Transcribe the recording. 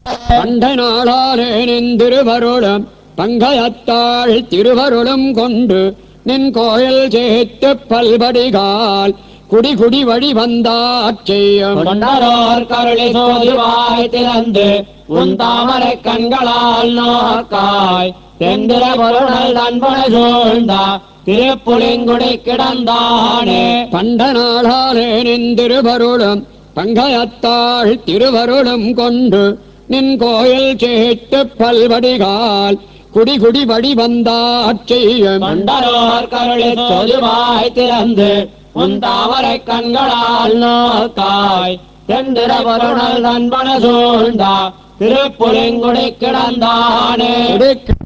கண்ட நாளாலே நின் திருவருளும் பங்கயத்தாள் திருவருளும் கொண்டு நின் கோயில் சேர்த்து பல்படிகால் குடி குடி வழி வந்தாச்செய்யும் கொண்டரோர் கருளி சோதிவாய் திறந்து உன் தாமரை கண்களால் நோக்காய் தெந்திர பொருணல் தன்பன சூழ்ந்தா திருப்புலிங்குடி கிடந்தானே கண்ட நாளாலே நின் திருவருளும் பங்கயத்தாள் திருவருளும் கொண்டு நின் கோயில் சேர்த்து பல்வடிகால் குடி குடி வழி வந்தாச்செய்யும் கொண்டரோர் கருளி சோதிவாய் திறந்து உன் தாமரை கண்களால் நோக்காய் தெந்திர பொருணல் தன்பன சூழ்ந்தா திருப்புலிங்குடி கிடந்தானே குடி